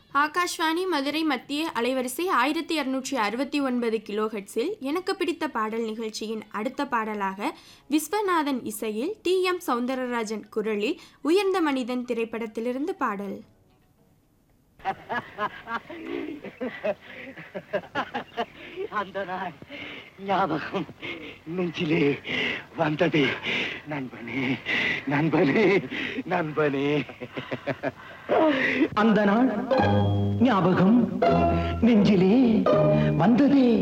ஆகாஷ்வாணி மதுரை மத்திய அலைவரிசை ஆயிரத்தி இரநூற்றி அறுபத்தி ஒன்பது கிலோஹெட்ஸில் எனக்கு பிடித்த பாடல் நிகழ்ச்சியின் அடுத்த பாடலாக விஸ்வநாதன் இசையில் டி எம் சௌந்தரராஜன் குரலில் உயர்ந்த மனிதன் திரைப்படத்திலிருந்து பாடல் அந்த நாள் ஞாபகம் நெஞ்சிலே வந்தது நண்பனே நண்பனே நண்பனே அந்த நாள் ஞாபகம் நெஞ்சிலே வந்ததே